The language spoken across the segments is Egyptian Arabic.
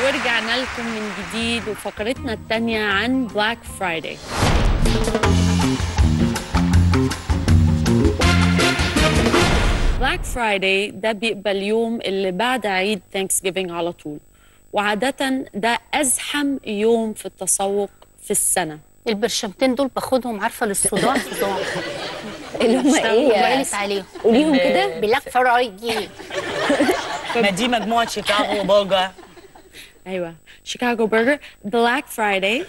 ورجعنا لكم من جديد وفقرتنا التانية عن بلاك فرايداي بلاك فرايداي ده بيبقى اليوم اللي بعد عيد ثانكس جيفينج على طول وعادة ده أزحم يوم في التسوق في السنة البرشمتين دول باخدهم عارفه للصداع صداع اللي هم ايه وقالت عليهم قوليهم كده بلاك فرايدي ما دي مجموعه شيكاغو وبرجر أيوة شيكاغو برجر بلاك فرايداي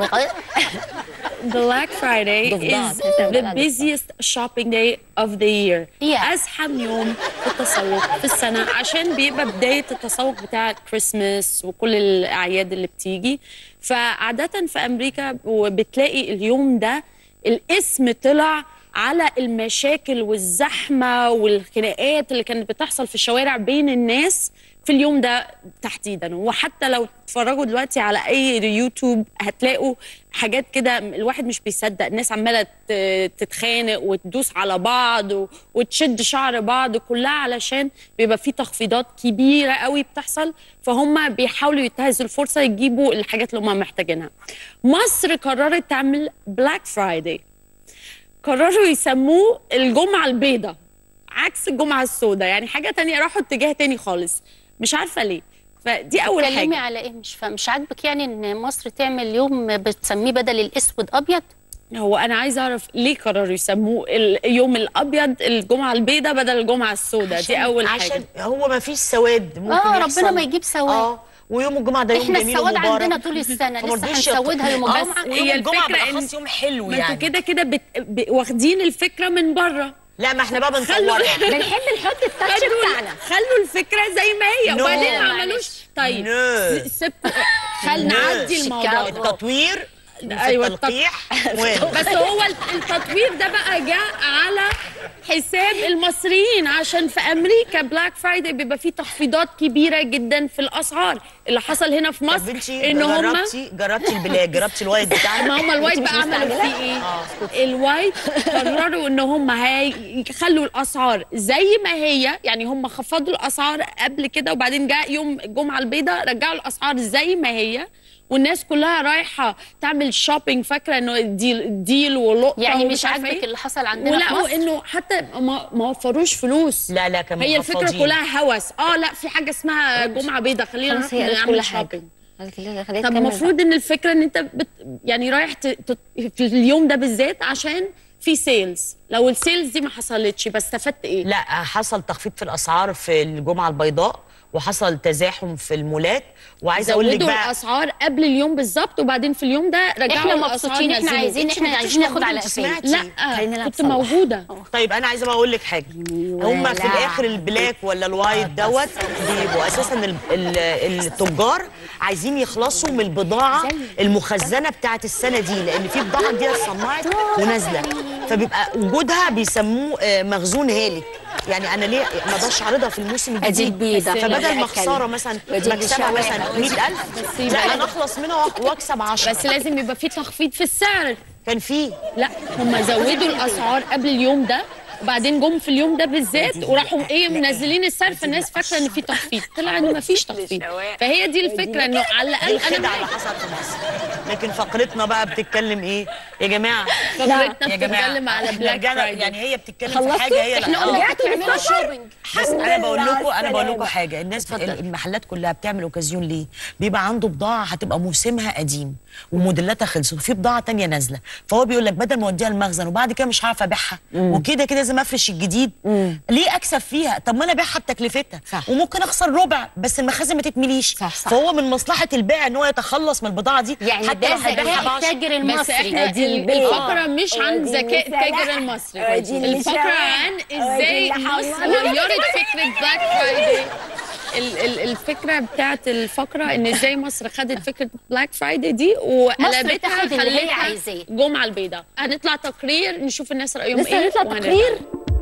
Black Friday ضفدع. is تنسى the ولا busiest shopping day of the year. Yeah. أزحم يوم في التسوق في السنة عشان بيبقى بداية التسوق بتاع كريسماس وكل الأعياد اللي بتيجي فعادة في أمريكا وبتلاقي اليوم ده الاسم طلع على المشاكل والزحمة والخناقات اللي كانت بتحصل في الشوارع بين الناس في اليوم ده تحديدا وحتى لو تتفرجوا دلوقتي على اي يوتيوب هتلاقوا حاجات كده الواحد مش بيصدق الناس عماله ت- تتخانق وتدوس على بعض و- وتشد شعر بعض كلها علشان بيبقى في تخفيضات كبيره قوي بتحصل فهم بيحاولوا ينتهزوا الفرصه يجيبوا الحاجات اللي هم محتاجينها مصر قررت تعمل بلاك فرايداي قرروا يسموه الجمعة البيضاء عكس الجمعة السوداء يعني حاجة تانية راحوا اتجاه تاني خالص مش عارفة ليه فدي أول بتتكلمي حاجة على ايه مش فاهم مش عاجبك يعني ان مصر تعمل يوم بتسميه بدل الاسود ابيض هو أنا عايزة أعرف ليه قرروا يسموه اليوم الأبيض الجمعة البيضاء بدل الجمعة السوداء دي أول عشان حاجة هو ما فيش سواد ممكن اه يحصل. ربنا ما يجيب سواد اه ويوم الجمعه ده يوم احنا جميل السواد ومبارك عندنا طول السنه فما لسه رضيش يط- هنسودها يوم آه، الجمعه ويوم هي الجمعه الفكرة إن- بالاخص يوم حلو ما يعني انتوا كده كده بت... ب... واخدين الفكرة من بره لا ما احنا بقى خلوا بنطورها بنحب نحط التاتش خلوا بتاعنا خلوا الفكرة زي ما هي No. وبعدين ما معلش. عملوش طيب No. س- سبت خل نعدي الموضوع ده. التطوير في أيوة، التلقيح مهم بس هو التطوير ده بقى جاء على حساب المصريين عشان في امريكا بلاك فرايداي بيبقى فيه تخفيضات كبيره جدا في الاسعار اللي حصل هنا في طب مصر انتي ان هم جربتي جربتي البلاد جربتي الوايت بتاعنا ما هم الوايت بقى عملوا فيه ايه؟ الوايت قرروا ان هم هيخلوا الاسعار زي ما هي يعني هم خفضوا الاسعار قبل كده وبعدين جاء يوم الجمعه البيضاء رجعوا الاسعار زي ما هي والناس كلها رايحه تعمل شوبينج فاكره انه ديل ديل ولقطه يعني ومش مش عارفة عاجبك إيه. اللي حصل عندنا في ولقوا مصر انه حتى ما, ما وفروش فلوس لا لا كان هي الفكره مخفضين. كلها هوس اه لا في حاجه اسمها جمعه بيضاء خلينا خلاص نروح هي قالت نعمل كل حاجه شوبينج قالت لي خليها طب تكمل المفروض ان الفكره ان انت بت يعني رايح ت... ت... في اليوم ده بالذات عشان في سيلز لو السيلز دي ما حصلتش بس استفدت ايه لا حصل تخفيض في الاسعار في الجمعه البيضاء وحصل تزاحم في المولات وعايزه اقول لك زودوا بقى الاسعار قبل اليوم بالظبط وبعدين في اليوم ده رجعوا احنا الأسعار مبسوطين احنا نزلوا. عايزين انت احنا ما عايزين كنتش ناخد على موجودة، قفانا سمعتي؟ لا خلينا نلعب كنت سوا. موجوده طيب انا عايزه بقى اقول لك حاجه هم في الاخر البلاك ولا الوايت دوت بيبقوا اساسا ال- ال- التجار عايزين يخلصوا من البضاعه المخزنه بتاعت السنه دي لان في بضاعه جديده اتصنعت ونازله فبيبقى وجودها بيسموه آه، مخزون هالك يعني انا ليه ما اقدرش اعرضها في الموسم ادي الجديد البيضه فبدل ما خساره مثلا ودي مكسبها الشوارع. مثلا 100000 بس لا يبقى- انا اخلص منها واكسب 10 بس لازم يبقى في تخفيض في السعر كان في لا هم زودوا الاسعار قبل اليوم ده وبعدين جم في اليوم ده بالذات وراحوا ايه منزلين السعر فالناس فاكره ان في تخفيض طلع ان ما فيش تخفيض فهي دي الفكره انه على الاقل الخدعه انا اللي حصلت في مصر لكن فقرتنا بقى بتتكلم ايه يا جماعه فكرتنا يا جماعه بتتكلم على إحنا بلاك رجعنا- فرايداي يعني هي بتتكلم في حاجه هي احنا لا قلنا آه. رجعتوا بتعملوا للسفر؟ شوبينج بس انا بقول لله لكم انا بقول لكم السلامة. حاجه الناس المحلات كلها بتعمل اوكازيون ليه بيبقى عنده بضاعه هتبقى موسمها قديم وموديلاتها خلصت وفي بضاعه تانية نازله فهو بيقول لك بدل ما اوديها المخزن وبعد كده مش هعرف ابيعها وكده كده لازم افرش الجديد ليه اكسب فيها طب ما انا ابيعها بتكلفتها صح. وممكن اخسر ربع بس المخازن ما تتمليش صح، صح. فهو من مصلحه البيع ان هو يتخلص من البضاعه دي يعني حتى ده لو هيبيعها ذكاء بعشرة. التاجر بس المصري احنا أدي ال- البيض. الفقره مش عن أدي ذكاء السلاح. التاجر المصري أدي الفقره الشراع. عن أدي ازاي اللحمات. مصر غيرت فكره بلاك فرايداي ال- ال- الفكره بتاعت الفقره ان ازاي مصر خدت فكره بلاك فرايداي دي وقلبتها تاخد اللي هي خلتها عايزاه. جمعه البيضاء هنطلع تقرير نشوف الناس رايهم لسه ايه هنطلع وهنرجع. تقرير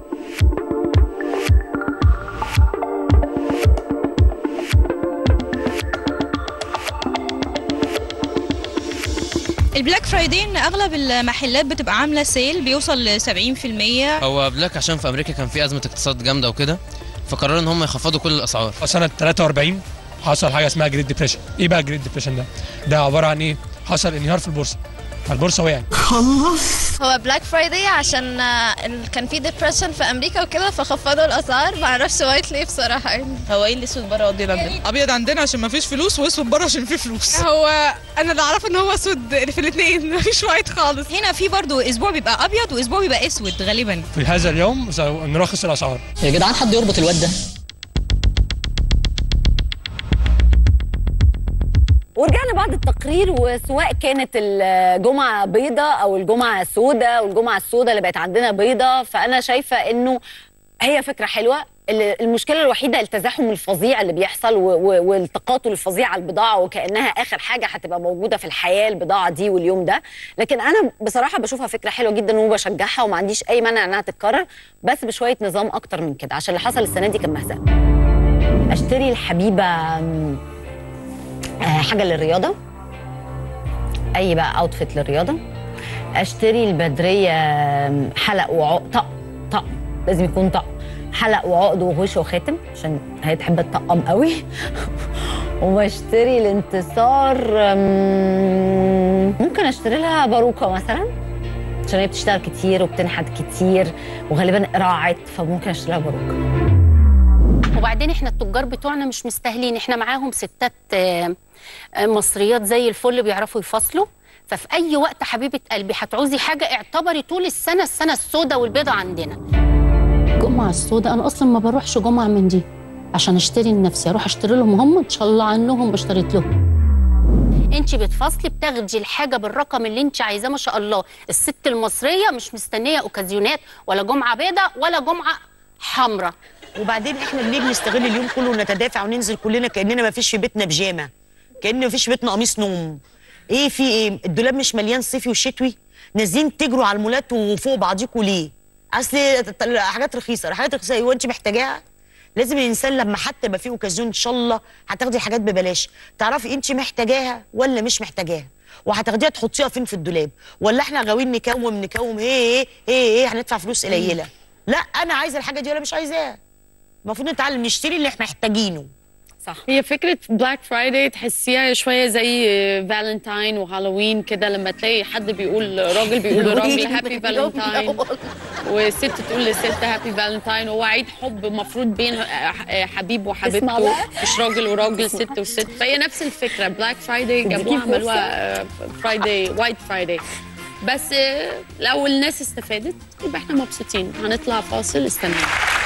البلاك فرايداي ان اغلب المحلات بتبقى عامله سيل بيوصل ل 70% هو بلاك عشان في امريكا كان في ازمه اقتصاد جامده وكده فقرروا ان هم يخفضوا كل الاسعار سنة 43 حصل حاجه اسمها جريت ديبريشن ايه بقى جريت ديبريشن ده ده عباره عن ايه حصل انهيار في البورصه فالبورصه وقعت هو بلاك فرايداي عشان آه، ال- كان في ديبريشن في امريكا وكده فخفضوا الاسعار ما اعرفش وايت ليه بصراحه يعني هو ايه الاسود بره وابيض عندنا؟ ابيض عندنا عشان ما فيش فلوس واسود بره عشان في فلوس هو انا اللي اعرفه ان هو اسود في الاثنين مفيش وايت خالص هنا في برضو اسبوع بيبقى ابيض واسبوع بيبقى اسود غالبا في هذا اليوم نرخص الاسعار يا جدعان حد يربط الواد ده ورجعنا بعد التقرير وسواء كانت الجمعة بيضة أو الجمعة سودة والجمعة السودة اللي بقت عندنا بيضة فأنا شايفة إنه هي فكرة حلوة ال- المشكلة الوحيدة التزاحم الفظيع اللي بيحصل و- و- والتقاطل الفظيع على البضاعة وكأنها آخر حاجة هتبقى موجودة في الحياة البضاعة دي واليوم ده لكن أنا بصراحة بشوفها فكرة حلوة جدا وبشجعها وما عنديش أي مانع إنها تتكرر بس بشوية نظام أكتر من كده عشان اللي حصل السنة دي كان مهزأ أشتري الحبيبة أم، آه، حاجه للرياضه اي بقى اوتفيت للرياضه اشتري البدريه آم، حلق وعقد طقم طقم لازم يكون طقم حلق وعقد وغوش وخاتم عشان هي تحب الطقم قوي واشتري الانتصار آم، ممكن اشتري لها باروكه مثلا عشان هي بتشتغل كتير وبتنحت كتير وغالبا راعت فممكن اشتري لها باروكه وبعدين احنا التجار بتوعنا مش مستاهلين احنا معاهم ستات آه، آه، مصريات زي الفل بيعرفوا يفصلوا ففي اي وقت حبيبه قلبي هتعوزي حاجه اعتبري طول السنه السنه السوداء والبيضاء عندنا الجمعه السوداء انا اصلا ما بروحش جمعه من دي عشان اشتري لنفسي اروح اشتري لهم هم ان شاء الله عنهم اشتريت لهم انت بتفصلي بتاخدي الحاجه بالرقم اللي انت عايزاه ما شاء الله الست المصريه مش مستنيه اوكازيونات ولا جمعه بيضاء ولا جمعه حمراء وبعدين احنا ليه بنستغل اليوم كله ونتدافع وننزل كلنا كاننا ما فيش في بيتنا بيجامه كان ما فيش في بيتنا قميص نوم ايه في ايه الدولاب مش مليان صيفي وشتوي نازلين تجروا على المولات وفوق بعضيكوا ليه اصل حاجات رخيصه حاجات رخيصه ايوه انت محتاجاها لازم الانسان لما حتى يبقى فيه اوكازيون ان شاء الله هتاخدي حاجات ببلاش تعرفي انت محتاجاها ولا مش محتاجاها وهتاخديها تحطيها فين في الدولاب ولا احنا غاويين نكوم نكوم ايه ايه ايه ايه هندفع فلوس قليله لا انا عايزه الحاجه دي ولا مش عايزاها المفروض نتعلم نشتري اللي احنا محتاجينه صح هي فكرة بلاك فرايداي تحسيها شوية زي فالنتاين وهالوين كده لما تلاقي حد بيقول راجل بيقول لراجل هابي فالنتاين وست تقول لست هابي فالنتاين وهو عيد حب مفروض بين حبيب اسمع وحبيبته بقى. مش راجل وراجل ست وست فهي نفس الفكرة بلاك فرايداي جابوها عملوها فرايداي وايت فرايداي بس آه، لو الناس استفادت يبقى احنا مبسوطين هنطلع فاصل استنى